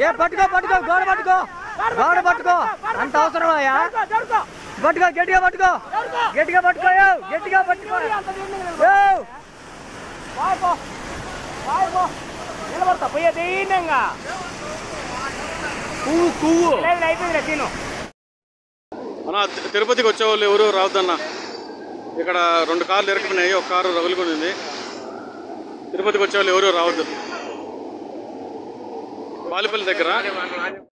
ఏ పట్టుకో పట్టుకో గోడ పట్టుకో గోడ పట్టుకో అంత అవసరం అయ్యా పట్టుకో గట్టిగా పట్టుకో గట్టిగా పట్టుకో ఏవ్, గట్టిగా పట్టుకో ఏవ్. నిలబడతా పోయే దీనంగా పువ్వు పువ్వు లేదు అయిపోయింది తిను అన్న తి- తిరుపతికి వచ్చేవాళ్ళు ఎవరు రావద్దన్న ఇక్కడ రెండు కార్లు ఇరుక్కున్నాయి ఒక కారు రగులుకునింది తిరుపతికి వచ్చేవాళ్ళు ఎవరు రావద్దు బాలిపల్లి దగ్గర